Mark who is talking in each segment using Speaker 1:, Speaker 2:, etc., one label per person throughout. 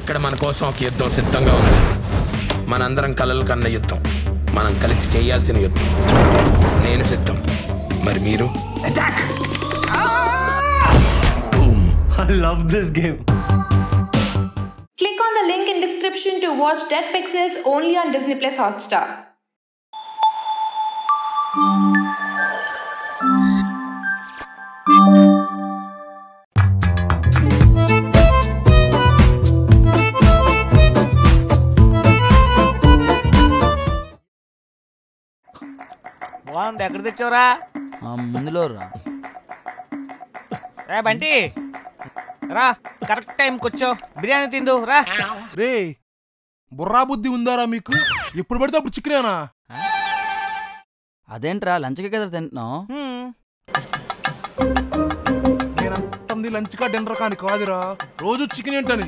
Speaker 1: ఇక్కడ మన కోసం ఒక యుద్ధం సిద్ధంగా ఉంది మనందరం కలలు కన్న యుద్ధం మనం కలిసి చేయాల్సిన యుద్ధం నేను సిద్ధం మరి మీరు attack
Speaker 2: I love this game.
Speaker 3: Click on the link in description to watch Dead Pixels only on Disney Plus Hotstar.
Speaker 4: బాగుంది ఎక్కడ తెచ్చావురా
Speaker 5: ముందులో రా
Speaker 4: రా బంటి రా కరెక్ట్ టైంకి వచ్చావు బిర్యానీ తిందు రా
Speaker 6: రే బుర్రా బుద్ధి ఉందారా మీకు ఎప్పుడు పడితే అప్పుడు చికెనేనా
Speaker 5: అదేంట్రా లంచ్కి కదా తింటున్నావు
Speaker 4: హ్మ్.
Speaker 6: నేను అంటుంది లంచ్ కా డిన్నర్ కాని కాదురా రోజు చికెన్ ఏంటని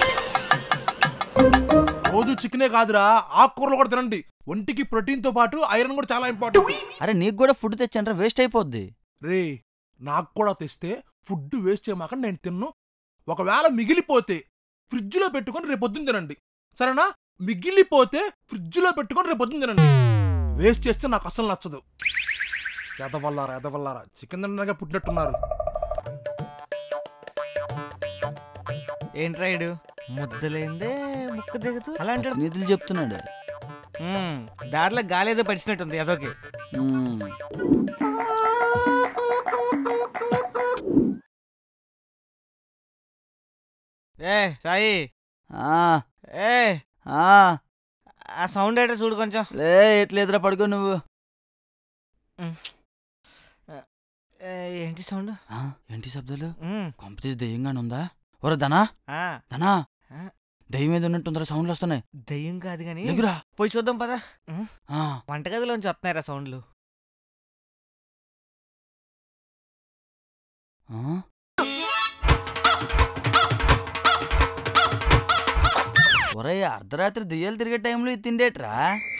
Speaker 6: రోజు చికెనే కాదురా ఆకుకూరలు కూడా తినండి ఒంటికి ప్రోటీన్ తో పాటు ఐరన్ కూడా చాలా ఇంపార్టెంట్
Speaker 5: అరే నీకు కూడా ఫుడ్ తెచ్చానరా వేస్ట్ అయిపోద్ది
Speaker 6: రే నాకు కూడా తెస్తే ఫుడ్ వేస్ట్ చేయమాక నేను తిన్ను ఒకవేళ మిగిలిపోతే ఫ్రిడ్జ్లో పెట్టుకొని రేపు పొద్దున్న తినండి సరేనా మిగిలిపోతే ఫ్రిడ్జ్లో పెట్టుకొని రేపు పొద్దున్న తినండి వేస్ట్ చేస్తే నాకు అసలు నచ్చదు ఎదవల్లారా ఎదవల్లారా చికెన్ తినగా పుట్టినట్టున్నారు
Speaker 4: ఏంట్రా ఇడు ముద్దలేందే ముక్క దిగుతూ అలా అంటాడు
Speaker 5: నిధులు చెప్తున్నాడు
Speaker 4: హ్మ్. దారిలో గాలి ఏదో పడిచినట్టుంది అదొకే
Speaker 5: మ్మ్.
Speaker 4: ఏ సాయి
Speaker 5: ఆ,
Speaker 4: ఏ
Speaker 5: ఆ,
Speaker 4: ఆ సౌండ్ ఏంటో చూడు కొంచెం
Speaker 5: లే ఎట్లేదురా పడుకో నువ్వు
Speaker 4: ఏ, ఏంటి సౌండ్
Speaker 5: ఆ, ఏంటి శబ్దాలు
Speaker 4: హ్మ్.
Speaker 5: కాంపిటీస్ దెయ్యంగానే ఉందా ఒరే ధనా
Speaker 4: ఆ,
Speaker 5: ధనా
Speaker 4: ఆ.
Speaker 5: దెయ్యం మీద ఉన్నట్టుందిరా సౌండ్లు వస్తున్నాయి
Speaker 4: దయ్యం కాదు కానీ
Speaker 5: లేకురా
Speaker 4: పోయి చూద్దాం పదా
Speaker 5: ఆ,
Speaker 4: వంటగదిలోంచి వస్తున్నాయిరా సౌండ్లు
Speaker 5: ఆ? ఒరే అర్ధరాత్రి దెయ్యాలు తిరిగే టైంలో ఇది తిండేట్రా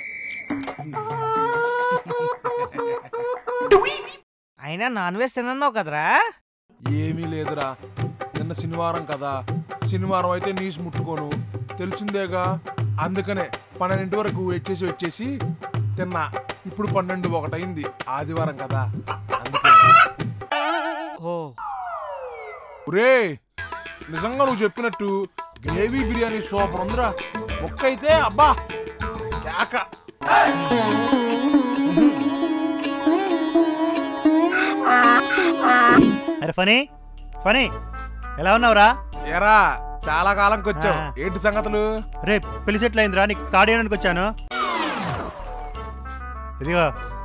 Speaker 4: అయినా నాన్ వెజ్ తినన్నావు కదరా
Speaker 6: ఏమీ లేదురా నిన్న శనివారం కదా శనివారం అయితే నీసు ముట్టుకోను తెలిసిందేగా అందుకనే పన్నెండింటి వరకు వెయిట్ చేసి వెయిట్ చేసి తిన్నా ఇప్పుడు పన్నెండు ఒకటైంది ఆదివారం కదా అందుకనే
Speaker 4: ఓ
Speaker 6: ఒరే నిజంగా నువ్వు చెప్పినట్టు గ్రేవీ బిర్యానీ సూపర్ ఉందిరా ముక్క అయితే అబ్బా కేక
Speaker 7: అరే ఫనీ ఫనీ ఎలా ఉన్నావురా
Speaker 6: ఎరా చాలా కాలంకి వచ్చావు
Speaker 7: ఆ.
Speaker 6: ఏంటి సంగతులు
Speaker 7: రే పెళ్లి సెటిల్ అయిందిరా నీకు కార్డు వేయడానికి వచ్చాను ఇదిగో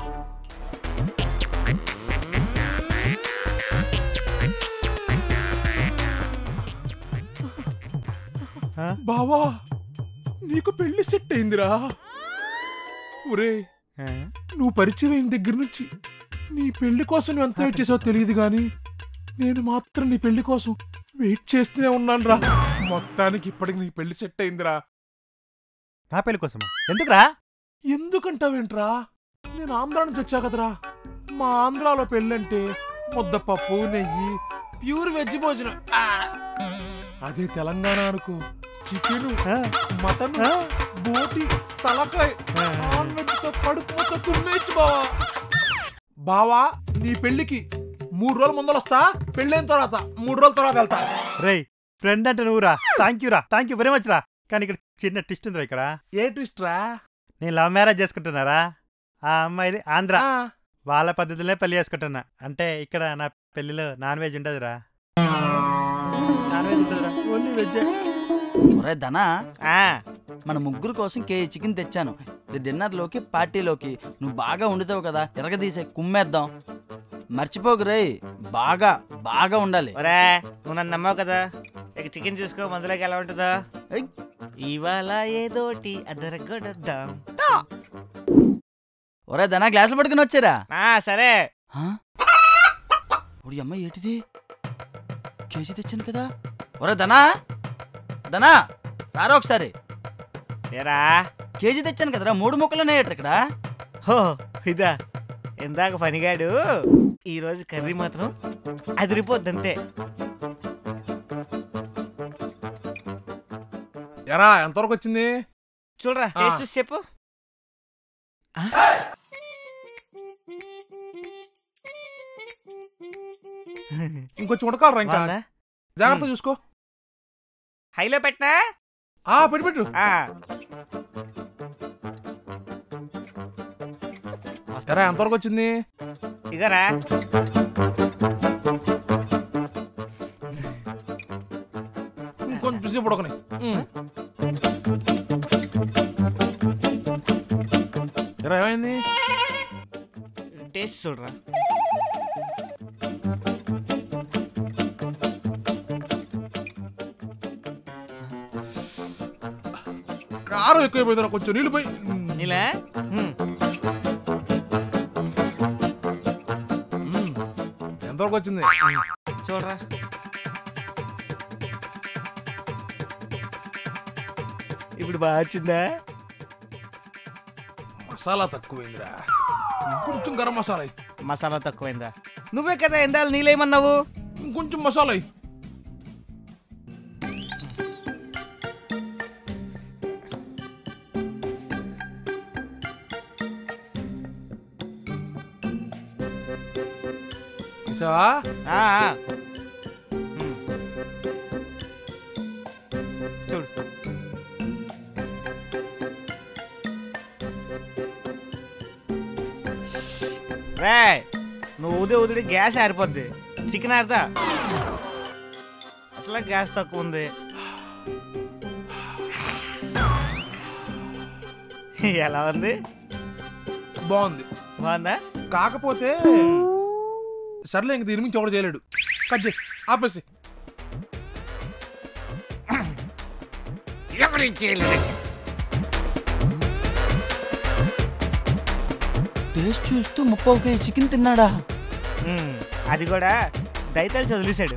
Speaker 7: ఆ?
Speaker 6: బావా నీకు పెళ్లి సెట్ అయిందిరా ఒరే
Speaker 7: ఆ?
Speaker 6: నువ్వు పరిచయం అయిన దగ్గర నుంచి నీ పెళ్లి కోసం నువ్వు ఎంత వెయిట్ చేసావో తెలియదు కానీ నేను మాత్రం నీ పెళ్లి కోసం వెయిట్ చేస్తూనే ఉన్నాను రా మొత్తానికి ఇప్పటికి నీ పెళ్లి సెట్ అయిందిరా
Speaker 7: నా పెళ్లి కోసమా ఎందుకురా
Speaker 6: ఎందుకంటావేంట్రా నేను ఆంధ్రా నుంచి వచ్చా కదరా మా ఆంధ్రాలో పెళ్ళంటే ముద్దపప్పు నెయ్యి ప్యూర్ వెజ్ భోజనం ఆ! అదే తెలంగాణ అనుకో చికెను
Speaker 7: ఆ?
Speaker 6: మటన్
Speaker 7: ఆ?
Speaker 6: బోటి తలకాయ
Speaker 7: ఆ.
Speaker 6: నాన్ వెజ్ తో కడుపు మొత్తం కుమ్మేచ్చు బావా బావా నీ పెళ్లికి మూడు రోజుల ముందర వస్తా పెళ్ళైన తర్వాత మూడు రోజుల తర్వాత వెళ్తా
Speaker 7: రేయ్ ఫ్రెండ్ అంటే నువ్వురా థ్యాంక్ యూ రా థ్యాంక్ యూ వెరీ మచ్ రా కానీ ఇక్కడ చిన్న ట్విస్ట్ ఉందిరా ఇక్కడ
Speaker 6: ఏ ట్విస్ట్ రా
Speaker 7: నేను లవ్ మ్యారేజ్ చేసుకుంటున్నారా ఆ అమ్మాయిది ఆంధ్ర
Speaker 6: ఆ,
Speaker 7: వాళ్ళ పద్ధతిలో పెళ్లి చేసుకుంటున్నా అంటే ఇక్కడ నా పెళ్లిలో నాన్ వెజ్ ఉండదురా నాన్ వెజ్ ఉంటుందిరా ఓన్లీ వెజ్
Speaker 5: ఒరే ధనా
Speaker 4: ఆ,
Speaker 5: మన ముగ్గురు కోసం కేజీ చికెన్ తెచ్చాను ఇది డిన్నర్లోకి పార్టీలోకి నువ్వు బాగా వండుతావు కదా ఎరగదీసే కుమ్మేద్దాం మర్చిపోకు రేయ్ బాగా బాగా ఉండాలి
Speaker 4: ఒరే నువ్వు నన్ను నమ్మావు కదా ఇక చికెన్ చూసుకో మందులోకి ఎలా ఉంటుందో
Speaker 5: ఏయ్.
Speaker 4: ఇవాళ ఏదోటి అదరగొడద్దాం
Speaker 5: ఒరే ధనా గ్లాసులు పట్టుకుని వచ్చారా
Speaker 4: ఆ సరే
Speaker 5: ఒడి అమ్మాయి ఏంటిది కేజీ తెచ్చాను కదా ఒరే ధనా ధనా రారా ఒకసారి
Speaker 4: ఏరా
Speaker 5: కేజీ తెచ్చాను కదరా మూడు ముక్కలు ఉన్నాయట ఇక్కడ
Speaker 4: హో ఇదా ఇందాక పనిగాడు ఈరోజు కర్రీ మాత్రం అదిరిపోద్ది అంతే
Speaker 6: ఎరా ఎంతవరకు వచ్చింది
Speaker 4: చూడరా
Speaker 6: ఆ.
Speaker 4: టేస్ట్ చూసి చెప్పు
Speaker 6: ఇంకొంచెం ఉడకాలరా ఇంకా
Speaker 4: బాగుందా?
Speaker 6: జాగ్రత్త చూసుకో
Speaker 4: హైలో పెట్టినా
Speaker 6: ఆ పెట్టు పెట్టు
Speaker 4: ఆ,
Speaker 6: ఎరా ఎంతవరకు వచ్చింది
Speaker 4: ఇగరా
Speaker 6: ఇంకొంచెం సేపు ఉడకని ఉమ్. ఎరా ఏమైంది
Speaker 4: టేస్ట్ చూడరా
Speaker 6: కారం ఎక్కువైపోయిందిరా కొంచెం నీళ్ళు పోయి
Speaker 4: నీలా మ్మ్.
Speaker 6: ఉమ్. ఎంతవరకు వచ్చింది
Speaker 4: చూడరా ఇప్పుడు బాగా వచ్చిందా
Speaker 6: మసాలా తక్కువైందిరా కొంచెం గరం మసాలా ఎయ్.
Speaker 4: మసాలా తక్కువైందా నువ్వే కదా ఎందాలు నీళ్ళేమన్నావు
Speaker 6: ఇంకొంచెం మసాలా ఎయ్. వేసావా
Speaker 4: ఆ, ఆ. మ్మ్. చూడు రే నువ్వు ఉది ఉదిడి గ్యాస్ ఆరిపోద్ది చికెన్ ఆడతా అసలు గ్యాస్ తక్కువ ఉంది ఎలా ఉంది
Speaker 6: బాగుంది
Speaker 4: బాగుందా
Speaker 6: కాకపోతే సర్లే ఇంక దీని నుంచి ఎవడు చేయలేడు కట్ చేయి ఆపేసి
Speaker 5: టేస్ట్ చూస్తూ ముప్పై కేజీ చికెన్ తిన్నాడా
Speaker 4: మ్మ్. అది కూడా దైతాలు చదిలేశాడు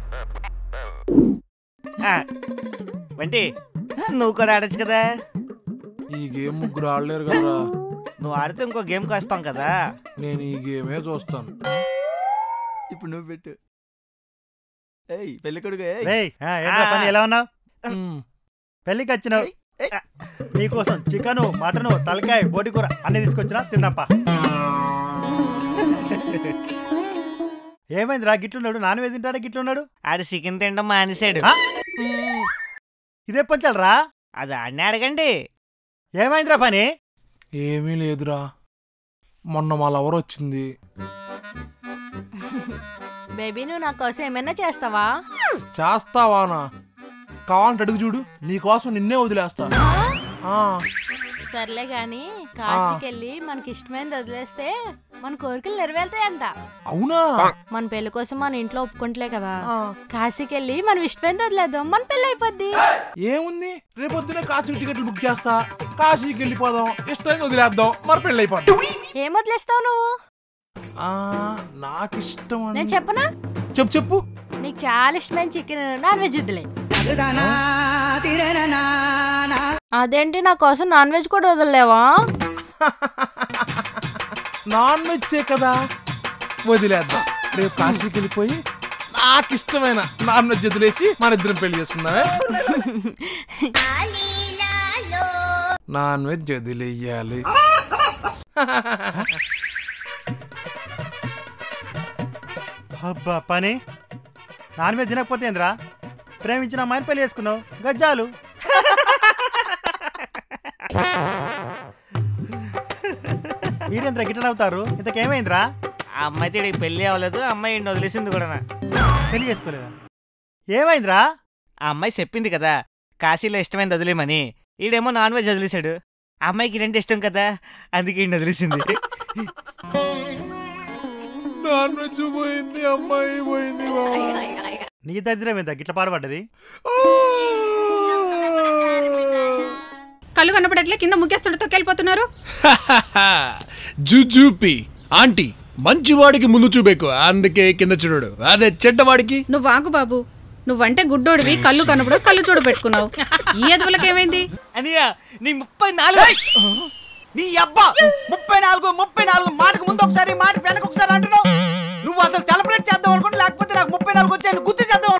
Speaker 4: ఆ, వంటి నువ్వు కూడా ఆడచ్చు కదా
Speaker 6: ఈ గేమ్ ముగ్గురు ఆడలేరు కదా
Speaker 4: నువ్వు ఆడితే ఇంకో గేమ్కి వస్తాం కదా
Speaker 6: నేను ఈ గేమే చూస్తాను
Speaker 5: ఇప్పుడు నువ్వు పెట్టు ఏయ్ పెళ్లి కొడుకు ఏయ్
Speaker 7: రేయ్ ఆ, ఏంట్రా పని ఎలా ఉన్నావు
Speaker 6: ఉమ్.
Speaker 7: పెళ్ళికి వచ్చినావు
Speaker 5: ఏయ్.
Speaker 7: నీకోసం చికెను మటను తలకాయ బోటి కూర అన్ని తీసుకొచ్చినా తిందాపా ఏమైందిరా గిట్లున్నాడు నాన్ వెజ్ తింటాడా గిట్లున్నాడు
Speaker 4: ఆడు చికెన్ తినడం మానేశాడు
Speaker 7: ఆ? ఇదే పంచాలరా
Speaker 4: అది ఆడిని అడగండి
Speaker 7: ఏమైందిరా పని
Speaker 6: ఏమీ లేదురా మొన్న మా లవర్ వచ్చింది
Speaker 8: బేబీ నువ్వు నా కోసం ఏమైనా చేస్తావా
Speaker 6: చేస్తావానా కావాలంటే అడుగు చూడు నీకోసం నిన్నే వదిలేస్తా ఆ,
Speaker 8: సర్లే గాని కాశీకెళ్ళి మనకి ఇష్టమైనది వదిలేస్తే మన కోరికలు నెరవేరుతాయంట
Speaker 6: అవునా
Speaker 8: మన పెళ్లి కోసం మన ఇంట్లో ఒప్పుకుంటలే కదా
Speaker 6: ఆ,
Speaker 8: కాశీకెళ్ళి మనం ఇష్టమైనది వదిలేద్దాం మన పెళ్లి అయిపోద్ది
Speaker 6: ఏముంది రేపొద్దునే కాశీకి టికెట్లు బుక్ చేస్తా కాశీకి వెళ్ళిపోదాం ఇష్టంగా వదిలేద్దాం మరి పెళ్ళి అయిపోద్దాం
Speaker 8: ఏం వదిలేస్తావు నువ్వు
Speaker 6: ఆ, నాకు ఇష్టం
Speaker 8: నేను
Speaker 6: అని
Speaker 8: చెప్పనా
Speaker 6: చెప్పు చెప్పు
Speaker 8: నీకు చాలా ఇష్టమైన చికెన్ నాన్ వెజ్ వదిలే అదేంటి నా కోసం నాన్ వెజ్ కూడా వదలలేవా
Speaker 6: నాన్ వెజ్జే కదా వదిలేద్దాం రేపు కాశీకి వెళ్ళిపోయి నాకు ఇష్టమైన నాన్ వెజ్ వదిలేసి మన ఇద్దరం పెళ్లి చేసుకుందామే నాన్ వెజ్ వదిలేయాలి
Speaker 7: అబ్బా పని నాన్ వెజ్ తినకపోతే ఏందిరా ప్రేమించిన అమ్మాయిని పెళ్లి చేసుకున్నావు గజ్జాలు మీరేంద్రా గిట్ల అవుతారు ఇంతకేమైందిరా
Speaker 4: ఆ అమ్మాయి తిడికి పెళ్లి అవ్వలేదు ఆ అమ్మాయి ఈయన్ని వదిలేసింది కూడా
Speaker 7: పెళ్లి చేసుకోలేదా ఏమైందిరా
Speaker 4: ఆ అమ్మాయి చెప్పింది కదా కాశీలో ఇష్టమైనది వదిలేమని ఈడేమో నాన్ వెజ్ వదిలేశాడు ఆ అమ్మాయికి రెండు ఇష్టం కదా అందుకే ఈయన వదిలేసింది
Speaker 6: నాన్ వెజ్ పోయింది అమ్మాయి పోయింది
Speaker 7: నీ దరిద్రం ఏందా గిట్ల పాడబడ్డది
Speaker 9: కళ్ళు కనపడట్లే కింద ముగ్గేస్తుంటే తొక్కెళ్ళిపోతున్నారు
Speaker 10: జుజూపి ఆంటీ మంచివాడికి ముందు చూపేకు అందుకే కింద చూడడు అదే చెడ్డవాడికి
Speaker 9: నువ్వు ఆగు బాబు నువ్వంటే గుడ్డోడివి కళ్ళు కనపడు కళ్ళు చూడ పెట్టుకున్నావు ఈ ఎదవలకి ఏమైంది
Speaker 4: అనియా నీ ముప్పై నాలుగు నీ అబ్బా ముప్పై నాలుగు ముప్పై నాలుగు మాటకు ముందు ఒకసారి మాట వెనక ఒకసారి అంటున్నావు నువ్వు అసలు సెలబ్రేట్ చేద్దాం అనుకుంటే లేకపోతే నాకు ముప్పై నాలుగు వచ్చాయని గుర్తు చేద్దాం